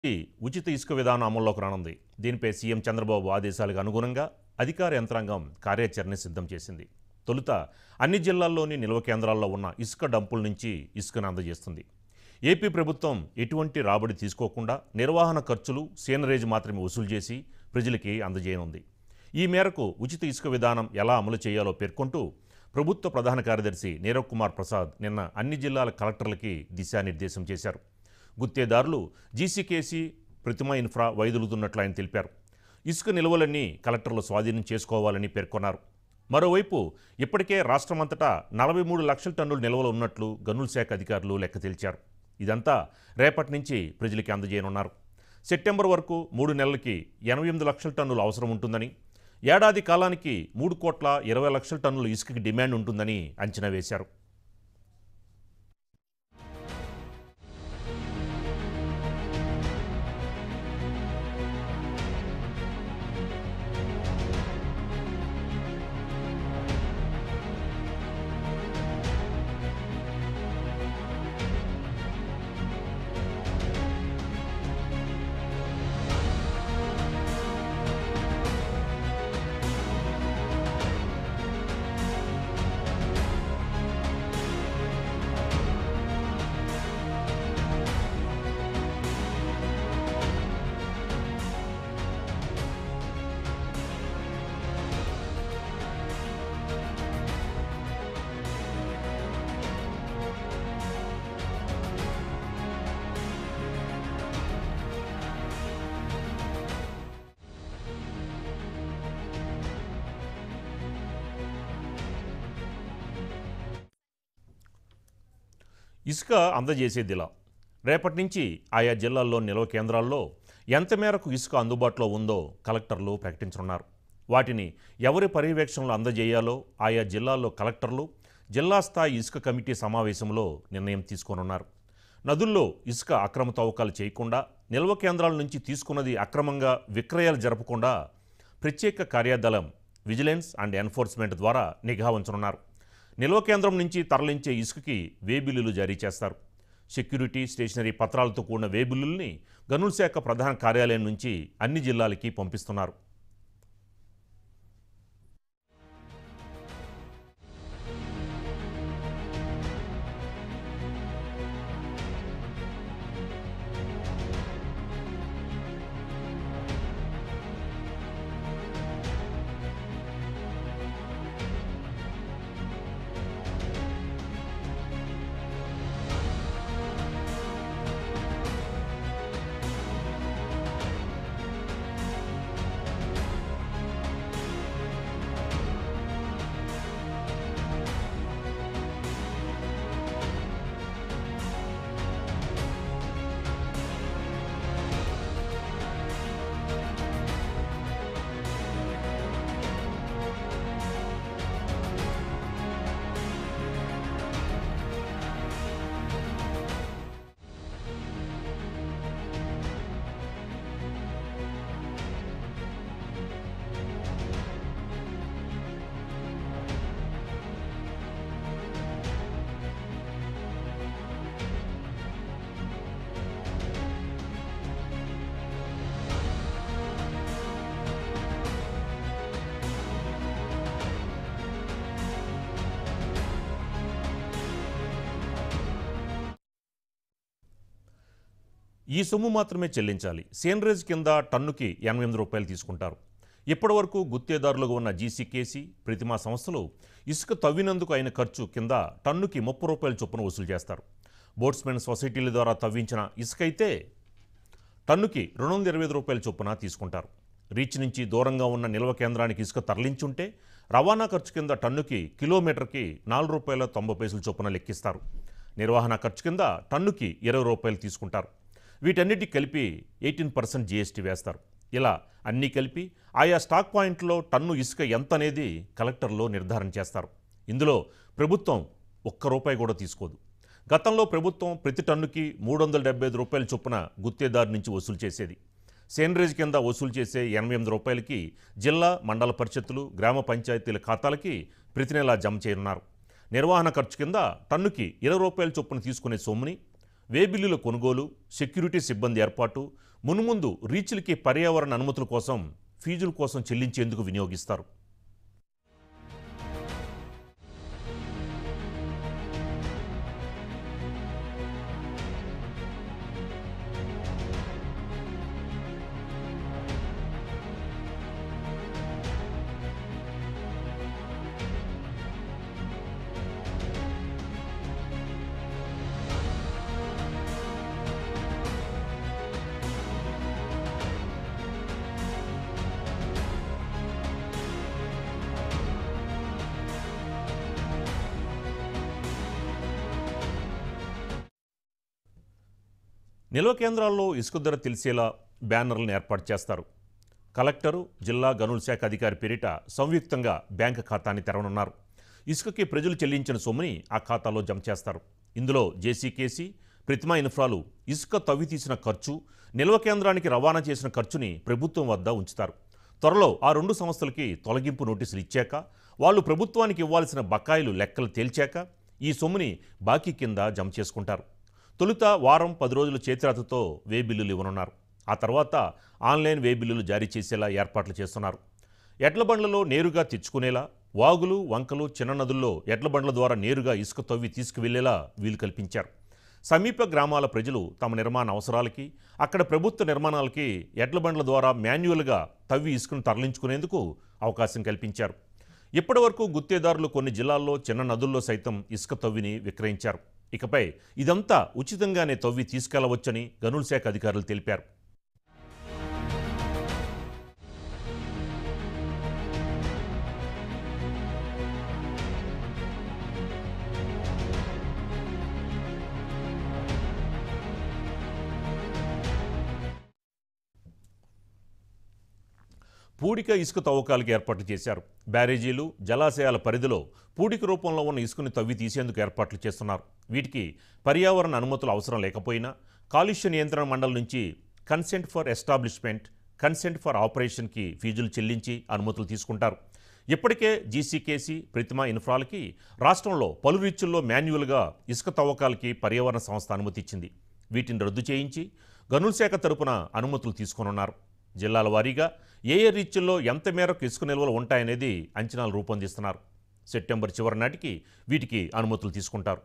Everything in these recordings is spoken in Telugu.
ఈ ఉచిత ఇసుక విధానం అమల్లోకి రానుంది దీనిపై సీఎం చంద్రబాబు ఆదేశాలకు అనుగుణంగా అధికార యంత్రాంగం కార్యాచరణ సిద్ధం చేసింది తొలుత అన్ని జిల్లాల్లోని నిల్వ కేంద్రాల్లో ఉన్న ఇసుక డంపుల నుంచి ఇసుకను అందజేస్తుంది ఏపీ ప్రభుత్వం ఎటువంటి రాబడి తీసుకోకుండా నిర్వహణ ఖర్చులు సీనరేజ్ మాత్రమే వసూలు చేసి ప్రజలకి అందజేయనుంది ఈ మేరకు ఉచిత ఇసుక విధానం ఎలా అమలు చేయాలో పేర్కొంటూ ప్రభుత్వ ప్రధాన కార్యదర్శి నీరవ్ కుమార్ ప్రసాద్ నిన్న అన్ని జిల్లాల కలెక్టర్లకి దిశానిర్దేశం చేశారు గుత్తేదారులు జీసీకేసీ ప్రతిమ ఇన్ఫ్రా వైదొలుగుతున్నట్లు ఆయన తెలిపారు ఇసుక నిల్వలన్నీ కలెక్టర్లు స్వాధీనం చేసుకోవాలని పేర్కొన్నారు మరోవైపు ఇప్పటికే రాష్ట్రమంతటా నలభై మూడు లక్షల టన్నుల నిల్వలు ఉన్నట్లు గనుల శాఖ అధికారులు లెక్క తేల్చారు ఇదంతా రేపటి నుంచి ప్రజలకి అందజేయనున్నారు సెప్టెంబర్ వరకు మూడు నెలలకి ఎనభై ఎనిమిది లక్షల టన్నులు అవసరం ఉంటుందని ఏడాది కాలానికి మూడు కోట్ల ఇరవై లక్షల టన్నుల ఇసుకకి డిమాండ్ ఉంటుందని అంచనా వేశారు ఇసుక అందజేసేదిలా రేపటి నుంచి ఆయా జిల్లాల్లో నిల్వ కేంద్రాల్లో ఎంత మేరకు ఇసుక అందుబాటులో ఉందో కలెక్టర్లు ప్రకటించనున్నారు వాటిని ఎవరి పర్యవేక్షణలో అందజేయాలో ఆయా జిల్లాల్లో కలెక్టర్లు జిల్లా స్థాయి ఇసుక కమిటీ సమావేశంలో నిర్ణయం తీసుకోనున్నారు నదుల్లో ఇసుక అక్రమ తవ్వకాలు చేయకుండా నిల్వ కేంద్రాల నుంచి తీసుకున్నది అక్రమంగా విక్రయాలు జరపకుండా ప్రత్యేక కార్యదళం విజిలెన్స్ అండ్ ఎన్ఫోర్స్మెంట్ ద్వారా నిఘా ఉంచనున్నారు నిల్వ కేంద్రం నుంచి తరలించే ఇసుకకి వే బిల్లులు జారీ చేస్తారు సెక్యూరిటీ స్టేషనరీ పత్రాలతో కూడిన వే బిల్లుల్ని గనుల శాఖ ప్రధాన కార్యాలయం నుంచి అన్ని జిల్లాలకి పంపిస్తున్నారు ఈ సొమ్ము మాత్రమే చెల్లించాలి సేనరేజ్ కింద టన్నుకి ఎనభై ఎనిమిది రూపాయలు తీసుకుంటారు ఇప్పటివరకు గుత్తేదారులుగా ఉన్న జీసీకేసీ ప్రతిమా సంస్థలు ఇసుక తవ్వినందుకు అయిన ఖర్చు కింద టన్నుకి ముప్పై రూపాయల చొప్పున వసూలు చేస్తారు బోట్స్మెన్ సొసైటీల ద్వారా తవ్వించిన ఇసుక అయితే టన్నుకి రెండు వందల ఇరవై ఐదు రూపాయల చొప్పున తీసుకుంటారు రీచ్ నుంచి దూరంగా ఉన్న నిల్వ కేంద్రానికి ఇసుక తరలించుంటే రవాణా ఖర్చు కింద టన్నుకి కిలోమీటర్కి నాలుగు రూపాయల తొంభై పైసల చొప్పున లెక్కిస్తారు నిర్వహణ ఖర్చు కింద టన్నుకి ఇరవై రూపాయలు తీసుకుంటారు వీటన్నిటి కలిపి ఎయిటీన్ పర్సెంట్ జీఎస్టీ వేస్తారు ఇలా అన్నీ కలిపి ఆయా స్టాక్ పాయింట్లో టన్ను ఇసుక ఎంత అనేది కలెక్టర్లో నిర్ధారణ చేస్తారు ఇందులో ప్రభుత్వం ఒక్క రూపాయి కూడా తీసుకోదు గతంలో ప్రభుత్వం ప్రతి టన్నుకి మూడు వందల డెబ్బై ఐదు రూపాయల చొప్పున గుత్తేదారు నుంచి వసూలు చేసేది సేనరేజ్ కింద వసూలు చేసే ఎనభై ఎనిమిది రూపాయలకి జిల్లా మండల పరిషత్తులు గ్రామ పంచాయతీల ఖాతాలకి ప్రతి నెలా జమ చేయనున్నారు నిర్వహణ ఖర్చు కింద టన్నుకి ఇరవై రూపాయల చొప్పున తీసుకునే సొమ్ముని వే బిల్లుల కొనుగోలు సెక్యూరిటీ సిబ్బంది ఏర్పాటు మునుముందు రీచ్లకి పర్యావరణ అనుమతుల కోసం ఫీజుల కోసం చెల్లించేందుకు వినియోగిస్తారు నిల్వ కేంద్రాల్లో ఇసుక ధర తెలిసేలా బ్యానర్లను ఏర్పాటు చేస్తారు కలెక్టరు జిల్లా గనుల శాఖ అధికారి పేరిట సంయుక్తంగా బ్యాంక్ ఖాతాని తెరవనున్నారు ఇసుకకి ప్రజలు చెల్లించిన సొమ్ముని ఆ ఖాతాలో జమ చేస్తారు ఇందులో జేసీకేసీ ప్రతిమా ఇన్ఫ్రాలు ఇసుక తవ్వి తీసిన ఖర్చు నిల్వ కేంద్రానికి రవాణా చేసిన ఖర్చుని ప్రభుత్వం వద్ద ఉంచుతారు త్వరలో ఆ రెండు సంస్థలకి తొలగింపు నోటీసులు ఇచ్చాక వాళ్ళు ప్రభుత్వానికి ఇవ్వాల్సిన బకాయిలు లెక్కలు తేల్చాక ఈ సొమ్ముని బాకీ కింద జమ చేసుకుంటారు తొలుత వారం పది రోజుల చేతిరాతతో వే బిల్లులు ఇవ్వనున్నారు ఆ తర్వాత ఆన్లైన్ వే బిల్లులు జారీ చేసేలా ఏర్పాట్లు చేస్తున్నారు ఎడ్ల బండ్లలో నేరుగా తెచ్చుకునేలా వాగులు వంకలు చిన్న నదుల్లో ఎడ్ల బండ్ల ద్వారా నేరుగా ఇసుక తవ్వి తీసుకువెళ్లేలా వీలు కల్పించారు సమీప గ్రామాల ప్రజలు తమ నిర్మాణ అవసరాలకి అక్కడ ప్రభుత్వ నిర్మాణాలకి ఎడ్ల బండ్ల ద్వారా మాన్యువల్గా తవ్వి ఇసుకను తరలించుకునేందుకు అవకాశం కల్పించారు ఇప్పటివరకు గుత్తేదారులు కొన్ని జిల్లాల్లో చిన్న నదుల్లో సైతం ఇసుక తవ్విని విక్రయించారు ఇకపై ఇదంతా ఉచితంగానే తవ్వి తీసుకెళ్లవచ్చని గనుల శాఖ అధికారులు తెలిపారు పూడిక ఇసుక తవ్వకాలకు ఏర్పాట్లు చేశారు బ్యారేజీలు జలాశయాల పరిధిలో పూడిక రూపంలో ఉన్న ఇసుకని తవ్వి తీసేందుకు ఏర్పాట్లు చేస్తున్నారు వీటికి పర్యావరణ అనుమతులు అవసరం లేకపోయినా కాలుష్య నియంత్రణ మండలి నుంచి consent for establishment consent for ఆపరేషన్కి ఫీజులు చెల్లించి అనుమతులు తీసుకుంటారు ఇప్పటికే జీసీకేసీ ప్రతిమా ఇన్ఫ్రాలకి రాష్ట్రంలో పలు రీచుల్లో మాన్యువల్గా ఇసుక తవ్వకాలకి పర్యావరణ సంస్థ అనుమతి ఇచ్చింది వీటిని రద్దు చేయించి గనుల శాఖ తరపున అనుమతులు తీసుకోనున్నారు జిల్లాల వారీగా ఏ ఏ రీచ్ల్లో ఎంత మేరకు ఇసుక నిల్వలు ఉంటాయనేది అంచనాలు రూపొందిస్తున్నారు సెప్టెంబర్ చివరి నాటికి వీటికి అనుమతులు తీసుకుంటారు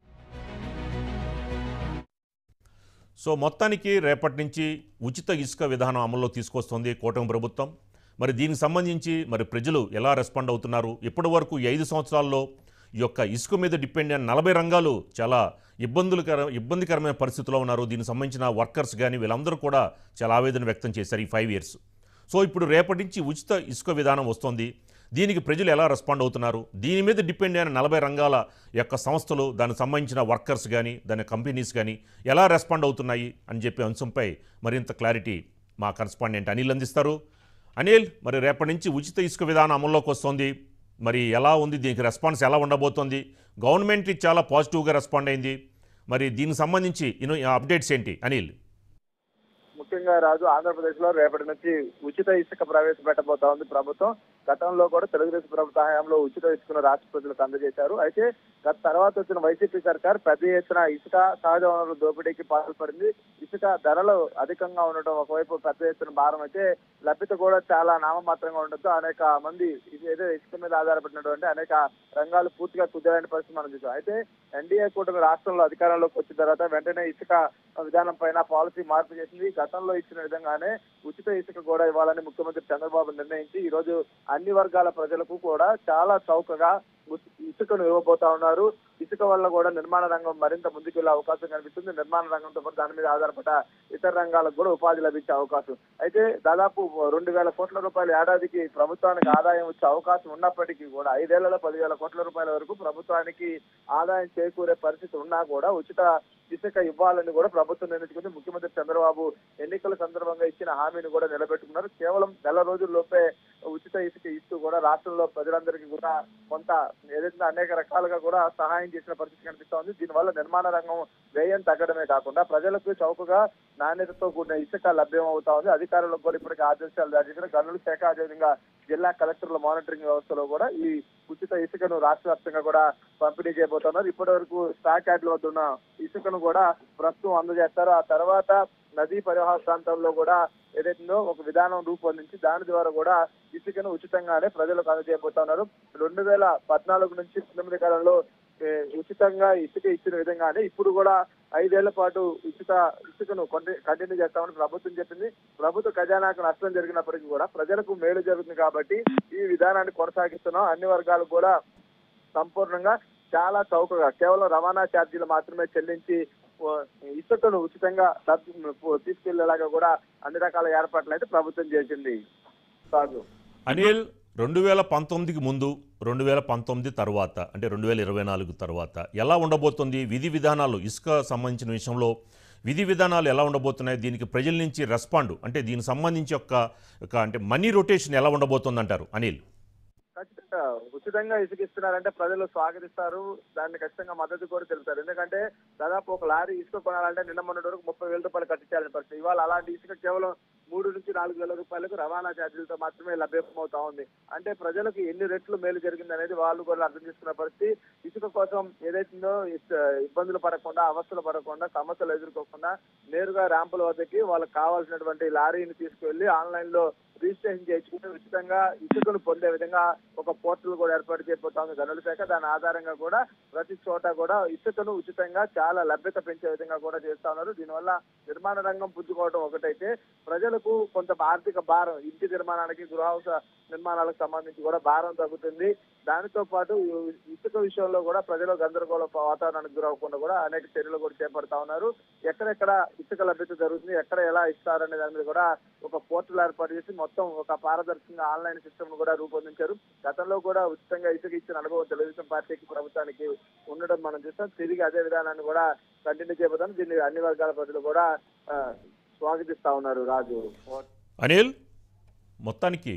సో మొత్తానికి రేపటి నుంచి ఉచిత ఇసుక విధానం అమల్లో తీసుకొస్తోంది కూటమి ప్రభుత్వం మరి దీనికి సంబంధించి మరి ప్రజలు ఎలా రెస్పాండ్ అవుతున్నారు ఇప్పటి వరకు ఈ ఐదు సంవత్సరాల్లో ఈ యొక్క ఇసుక మీద డిపెండ్ అయిన నలభై రంగాలు చాలా ఇబ్బందులకర ఇబ్బందికరమైన పరిస్థితిలో ఉన్నారు దీనికి సంబంధించిన వర్కర్స్ కానీ వీళ్ళందరూ కూడా చాలా ఆవేదన వ్యక్తం చేశారు ఈ ఫైవ్ ఇయర్స్ సో ఇప్పుడు రేపటి నుంచి ఉచిత ఇసుక విధానం వస్తోంది దీనికి ప్రజలు ఎలా రెస్పాండ్ అవుతున్నారు దీని మీద డిపెండ్ అయిన నలభై రంగాల యొక్క సంస్థలు దానికి సంబంధించిన వర్కర్స్ కానీ దాని కంపెనీస్ కానీ ఎలా రెస్పాండ్ అవుతున్నాయి అని చెప్పే అంశంపై మరింత క్లారిటీ మా కరస్పాండెంట్ అనిల్ అందిస్తారు అనిల్ మరి రేపటి నుంచి ఉచిత ఇసుక విధానం అమల్లోకి వస్తుంది మరి ఎలా ఉంది దీనికి రెస్పాన్స్ ఎలా ఉండబోతోంది గవర్నమెంట్ చాలా పాజిటివ్గా రెస్పాండ్ అయింది మరి దీనికి సంబంధించి ఇను అప్డేట్స్ ఏంటి అనిల్ ముఖ్యంగా రాజు ఆంధ్రప్రదేశ్ లో రేపటి నుంచి ఉచిత ఇసుక ప్రవేశపెట్టబోతా ఉంది ప్రభుత్వం గతంలో కూడా తెలుగుదేశం ప్రభుత్వ హయాంలో ఉచిత ఇసుకను రాష్ట్ర ప్రజలకు అందజేశారు అయితే గత తర్వాత వచ్చిన వైసీపీ సర్కార్ పెద్ద ఎత్తున ఇసుక సహజ వనరుల దోపిడీకి పాల్పడింది ఇసుక ధరలు అధికంగా ఉండటం ఒకవైపు పెద్ద ఎత్తున భారం అయితే లభ్యత కూడా చాలా నామమాత్రంగా ఉండటంతో అనేక మంది ఇది ఏదో ఇసుక మీద ఆధారపడినటువంటి అనేక రంగాలు పూర్తిగా కుదరని పరిస్థితి మనం చూసాం అయితే ఎన్డీఏ కూటమి రాష్ట్రంలో అధికారంలోకి వచ్చిన తర్వాత వెంటనే ఇసుక విధానం పైన పాలసీ మార్పు చేసింది గతంలో ఇచ్చిన విధంగానే ఉచిత ఇసుక కూడా ఇవ్వాలని ముఖ్యమంత్రి చంద్రబాబు నిర్ణయించి ఈ రోజు అన్ని వర్గాల ప్రజలకు కూడా చాలా చౌకగా ఉ- ఇసుకను ఇవ్వబోతా ఉన్నారు ఇసుక వల్ల కూడా నిర్మాణ రంగం మరింత ముందుకు వెళ్లే అవకాశం కనిపిస్తుంది నిర్మాణ రంగంతో పాటు దాని మీద ఆధారపడ్డ ఇతర రంగాలకు కూడా ఉపాధి లభించే అవకాశం అయితే దాదాపు రెండు వేల కోట్ల రూపాయలు ఏడాదికి ప్రభుత్వానికి ఆదాయం వచ్చే అవకాశం ఉన్నప్పటికీ కూడా ఐదేళ్లలో పదివేల కోట్ల రూపాయల వరకు ప్రభుత్వానికి ఆదాయం చేకూరే పరిస్థితి ఉన్నా కూడా ఉచిత ఇసుక ఇవ్వాలని కూడా ప్రభుత్వం నిర్ణయించుకుంది ముఖ్యమంత్రి చంద్రబాబు ఎన్నికల సందర్భంగా ఇచ్చిన హామీని కూడా నిలబెట్టుకున్నారు కేవలం నెల రోజుల్లోపే ఉచిత ఇసుక ఇస్తూ కూడా రాష్ట్రంలో ప్రజలందరికీ కూడా కొంత ఏదైతే అనేక రకాలుగా కూడా సహాయం చేసిన పరిస్థితి కనిపిస్తా ఉంది దీనివల్ల నిర్మాణ రంగం వ్యయం తగ్గడమే కాకుండా ప్రజలకు చౌకగా నాణ్యతతో కూడిన ఇసుక లభ్యం అవుతా ఉంది అధికారులకు కూడా ఇప్పటికే ఆదేశాలు జారీ చేసిన గనుల శాఖ అదేవిధంగా జిల్లా కలెక్టర్ల మానిటరింగ్ వ్యవస్థలో కూడా ఈ ఉచిత ఇసుకను రాష్ట్ర వ్యాప్తంగా కూడా పంపిణీ చేయబోతున్నారు ఇప్పటి వరకు స్టాక్ యార్డుల వద్ద ఉన్న ఇసుకను కూడా ప్రస్తుతం అందజేస్తారు ఆ తర్వాత నదీ పరివాహ ప్రాంతంలో కూడా ఏదైతుందో ఒక విధానం రూపొందించి దాని ద్వారా కూడా ఇసుకను ఉచితంగానే ప్రజలకు అందజేయబోతా ఉన్నారు రెండు వేల పద్నాలుగు నుంచి పంతొమ్మిది కాలంలో ఏ, ఉచితంగా ఇసుక ఇచ్చిన విధంగానే ఇప్పుడు కూడా ఐదేళ్ల పాటు ఉచిత ఇసుకను కంటిన్యూ చేస్తామని ప్రభుత్వం చెప్పింది ప్రభుత్వ ఖజానాకు నష్టం జరిగినప్పటికీ కూడా ప్రజలకు మేలు జరుగుతుంది కాబట్టి ఈ విధానాన్ని కొనసాగిస్తున్నాం అన్ని వర్గాలు కూడా సంపూర్ణంగా చాలా చౌకగా కేవలం రవాణా ఛార్జీలు మాత్రమే చెల్లించి ఓ, ఇసుకను ఉచితంగా తప్ప- తీసుకెళ్లేలాగా కూడా అన్ని రకాల ఏర్పాట్లు అయితే ప్రభుత్వం చేసింది సాగు అనిల్ రెండు వేల పంతొమ్మిదికి ముందు రెండు వేల పంతొమ్మిది తర్వాత అంటే రెండు వేల ఇరవై నాలుగు తర్వాత ఎలా ఉండబోతుంది విధి విధానాలు ఇసుక సంబంధించిన విషయంలో విధి విధానాలు ఎలా ఉండబోతున్నాయి దీనికి ప్రజల నుంచి రెస్పాండ్ అంటే దీనికి సంబంధించి యొక్క ఒక అంటే మనీ రొటేషన్ ఎలా ఉండబోతుంది అంటారు అనిల్ ఖచ్చితంగా ఉచితంగా ఇసుక ఇస్తున్నారంటే ప్రజలు స్వాగతిస్తారు దాన్ని ఖచ్చితంగా మద్దతు కూడా తెలుపుతారు ఎందుకంటే దాదాపు ఒక లారీ ఇసుక కొనాలంటే నిన్న మొన్నటి వరకు ముప్పై వేల రూపాయలు కట్టించాల్సిన పరిస్థితి ఇవాళ అలాంటి ఇసుక కేవలం మూడు నుంచి నాలుగు వేల రూపాయలకు రవాణా ఛార్జీలతో మాత్రమే లభ్యమవుతా ఉంది అంటే ప్రజలకు ఎన్ని రెట్లు మేలు జరిగింది అనేది వాళ్ళు కూడా అర్థం చేసుకున్న పరిస్థితి ఇసుక కోసం ఏదైతుందో ఇస్- ఇబ్బందులు పడకుండా అవస్థలు పడకుండా సమస్యలు ఎదుర్కోకుండా నేరుగా ర్యాంపుల వద్దకి వాళ్ళకి కావాల్సినటువంటి లారీని తీసుకువెళ్లి ఆన్లైన్ లో రిజిస్ట్రేషన్ చేయించుకుంటే ఉచితంగా ఇసుకను పొందే విధంగా ఒక పోర్టల్ కూడా ఏర్పాటు చేయబోతా ఉంది గనుల శాఖ దాని ఆధారంగా కూడా ప్రతి చోట కూడా ఇసుకను ఉచితంగా చాలా లభ్యత పెంచే విధంగా కూడా చేస్తా ఉన్నారు దీనివల్ల నిర్మాణ రంగం పుంజుకోవడం ఒకటైతే ప్రజలకు కొంత ఆర్థిక భారం ఇంటి నిర్మాణానికి గృహ నిర్మాణాలకు సంబంధించి కూడా భారం తగ్గుతుంది దానితో పాటు ఈ ఇసుక విషయంలో కూడా ప్రజలు గందరగోళ వాతావరణానికి గురవకుండా కూడా అనేక చర్యలు కూడా చేపడతా ఉన్నారు ఎక్కడెక్కడ ఇసుక లభ్యత జరుగుతుంది ఎక్కడ ఎలా ఇస్తారనే దాని మీద కూడా ఒక పోర్టల్ ఏర్పాటు చేసి మొత్తం ఒక పారదర్శకంగా ఆన్లైన్ సిస్టమ్ కూడా రూపొందించారు గతంలో కూడా ఉచితంగా ఇసుక ఇచ్చిన అనుభవం తెలుగుదేశం పార్టీకి ప్రభుత్వానికి ఉండడం మనం చూస్తాం తిరిగి అదే విధానాన్ని కూడా కంటిన్యూ చేయబోతాం దీన్ని అన్ని వర్గాల ప్రజలు కూడా ఆ, స్వాగతిస్తా ఉన్నారు రాజు అనిల్ మొత్తానికి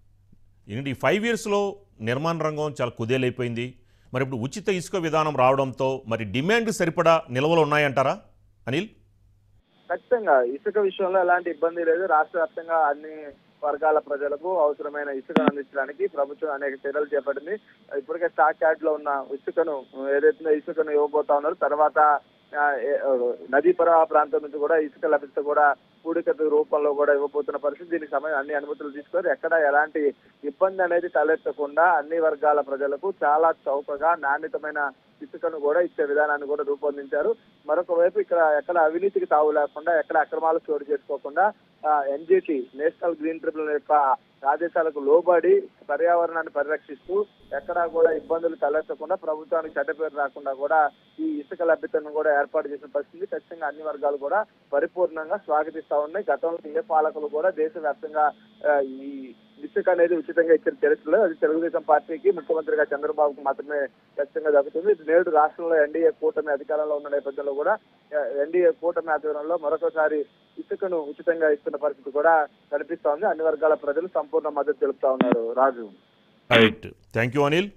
ఏంటి ఈ ఫైవ్ ఇయర్స్లో నిర్మాణ రంగం చాలా కుదేలైపోయింది మరి ఇప్పుడు ఉచిత ఇసుక విధానం రావడంతో మరి డిమాండ్ సరిపడా నిల్వలు ఉన్నాయంటారా అనిల్ ఖచ్చితంగా ఇసుక విషయంలో ఎలాంటి ఇబ్బంది లేదు రాష్ట్ర వ్యాప్తంగా అన్ని వర్గాల ప్రజలకు అవసరమైన ఇసుకను అందించడానికి ప్రభుత్వం అనేక చర్యలు చేపట్టింది ఇప్పటికే స్టాక్ యార్డ్ లో ఉన్న ఇసుకను ఏదైతే ఇసుకను ఇవ్వబోతా ఉన్నారు తర్వాత ఆ, ఏ- నదీ ప్రవాహ ప్రాంతం నుంచి కూడా ఇసుక లభిస్తే కూడా పూడికత రూపంలో కూడా ఇవ్వబోతున్న పరిస్థితి దీనికి సంబంధించి అన్ని అనుమతులు తీసుకొని ఎక్కడ ఎలాంటి ఇబ్బంది అనేది తలెత్తకుండా అన్ని వర్గాల ప్రజలకు చాలా చౌకగా నాణ్యతమైన ఇసుకను కూడా ఇచ్చే విధానాన్ని కూడా రూపొందించారు మరొక వైపు ఇక్కడ ఎక్కడ అవినీతికి తావు లేకుండా ఎక్కడ అక్రమాలు చోటు చేసుకోకుండా ఎన్జిటి నేషనల్ గ్రీన్ ట్రిబ్యునల్ యొక్క ఆదేశాలకు లోబడి పర్యావరణాన్ని పరిరక్షిస్తూ ఎక్కడా కూడా ఇబ్బందులు తలెత్తకుండా ప్రభుత్వానికి చెడ్డ పేరు రాకుండా కూడా ఈ ఇసుక లభ్యతను కూడా ఏర్పాటు చేసిన పరిస్థితి ఖచ్చితంగా అన్ని వర్గాలు కూడా పరిపూర్ణంగా స్వాగతిస్తా ఉన్నాయి గతంలో ఏ పాలకులు కూడా దేశవ్యాప్తంగా ఆ, ఈ ఇసుక అనేది ఉచితంగా ఇచ్చిన చరిత్రలో అది తెలుగుదేశం పార్టీకి ముఖ్యమంత్రిగా చంద్రబాబుకు మాత్రమే ఖచ్చితంగా దక్కుతుంది ఇది నేడు రాష్ట్రంలో ఎన్డీఏ కూటమి అధికారంలో ఉన్న నేపథ్యంలో కూడా ఎన్డీఏ కూటమి ఆధ్వర్యంలో మరొకసారి ఇసుకను ఉచితంగా ఇస్తున్న పరిస్థితి కూడా కనిపిస్తా ఉంది అన్ని వర్గాల ప్రజలు సంపూర్ణ మద్దతు తెలుపుతా ఉన్నారు Raju right thank you Anil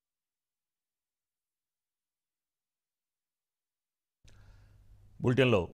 బులెటిన్లో